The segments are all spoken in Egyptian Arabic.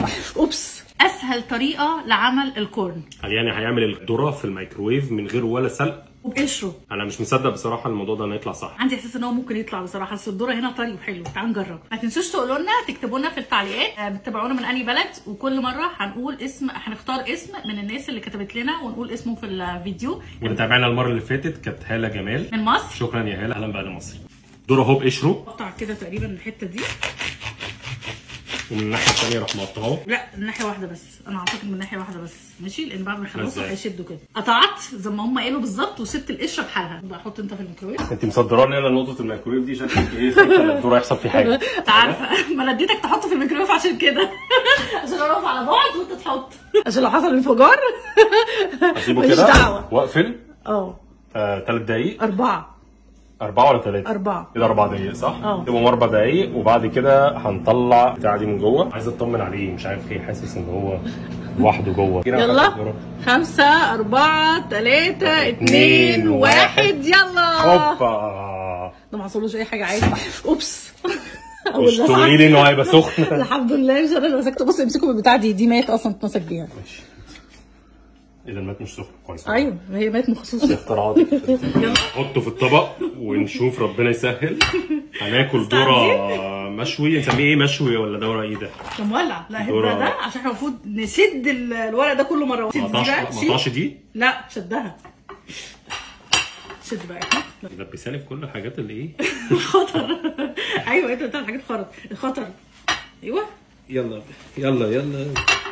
اوبس اسهل طريقه لعمل الكورن يعني هيعمل الذره في الميكروويف من غير ولا سلق وبقشره انا مش مصدق بصراحه الموضوع ده انه يطلع صح عندي احساس ان هو ممكن يطلع بصراحه بس الذره هنا طري وحلو تعالوا نجرب ما تنسوش تقولوا لنا تكتبوا لنا في التعليقات آه، بتتابعونا من انهي بلد وكل مره هنقول اسم هنختار اسم من الناس اللي كتبت لنا ونقول اسمه في الفيديو واللي تابعنا المره اللي فاتت كانت هاله جمال من مصر شكرا يا هاله اهلا بقى مصر ذره اهو بقشره قطع كده تقريبا الحته دي ومن الناحيه الثانيه راح مقطعه لا من ناحيه واحده بس انا اعتقد من ناحيه واحده بس ماشي لان بعد ما يخلصوا إزاي؟ هيشدوا كده قطعت زي ما هم قالوا بالظبط وسبت القشره بحالها بقى حط انت في الميكرويف انت مصدراني انا نقطه الميكروويف دي شكلك ايه خايفه ان الذره يحصل فيه حاجه انت عارفه ما انا اديتك تحطه في الميكرويف عشان كده عشان انا اقف على بعد وانت تحط عشان لو حصل انفجار اسيبه ماليش كده دعوة. واقفل اه ثلاث دقايق اربعه أربعة ولا ثلاثة؟ أربعة. كده أربع دقايق صح؟ اه. يبقوا أربع دقايق وبعد كده هنطلع بتاع دي من جوه عايز أطمن عليه مش عارف ليه حاسس إن هو لوحده جوه يلا خمسة أربعة ثلاثة اتنين واحد يلا هوبا ده ما حصلوش أي حاجة عادي أوبس مش تقولي لي إنه هيبقى سخن الحمد لله مش انا اللي مسكته بص امسكوا بالبتاع دي دي مات اصلا تمسك بيها إذا المات مش سخن كويس ايوه ما هي مات مخصوص اختراعات حطه في الطبق ونشوف ربنا يسهل هناكل ذرة مشوي نسميه ايه مشوي ولا دورة ايه ده؟ ده مولع لا دورة. هبه ده عشان احنا المفروض نشد ال- الورق ده كله مره واحده ما شد دي بقى، قطعش ما شيل. قطعش دي لا شدها شد بقى لبساني في كل الحاجات اللي ايه خطر ايوه انت بتعمل حاجات خطر الخطر ايوه يلا يلا يلا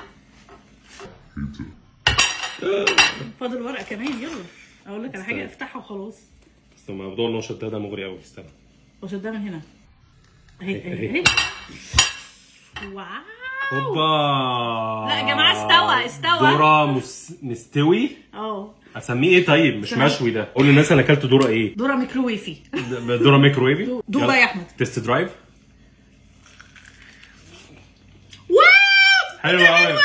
فاضل ورقه كمان يلا اقول لك على حاجه افتحها وخلاص بس موضوع ان هو شدها ده مغري قوي استنى وشدها من هنا اهي اهي اهي واو هوبا لا يا جماعة استوى، استوى. ذرة مس... مستوي اه اسميه ايه طيب مش استنى. مشوي ده قول للناس انا اكلت ذرة ايه ذره ميكروويفي ده- ذرة ميكروويفي دوق يلا. بقى يا أحمد. تيست درايف واو حلو قوي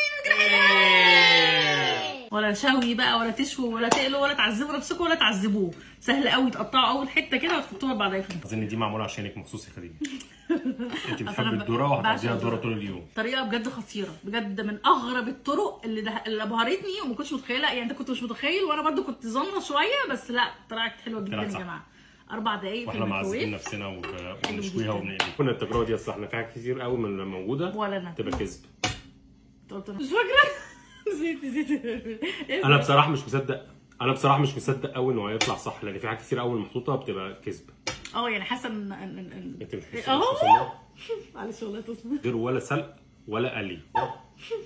ولا شوي بقى ولا تشوي ولا تقلوا ولا تعذبوا نفسكم ولا تعذبوه سهل قوي تقطعوا اول حته كده وتحطوها بعدها في النص. اظن دي معموله عشانك مخصوص يا خديجه انت أصل بتحبي أنا ب- الذره وهتقضيها بعشق الذره الذرة. طول اليوم طريقه بجد خطيره بجد من اغرب الطرق اللي ده اللي ابهرتني وما كنتش متخيله يعني انت كنت مش متخيل وانا برضو كنت ظانه شويه بس لا طلعت حلوه جدا طلعت يا صح. جماعه اربع دقايق في واحنا معذبين الميكروويف نفسنا وب- حلو وبنشويها جدا. وبنقلي كنا التجربه دي اصل احنا فيها كتير قوي من اللي موجوده ولا انا تبقى كذب قلت أنا مش فاكره نسيت نسيت انا بصراحه مش مصدق انا بصراحه مش مصدق قوي انه هيطلع صح لان في حاجات كتير قوي محطوطه بتبقى كذب اه يعني حاسه ان ان ان انت مش اه مصدق معلش والله تصميم غير ولا سلق ولا قلي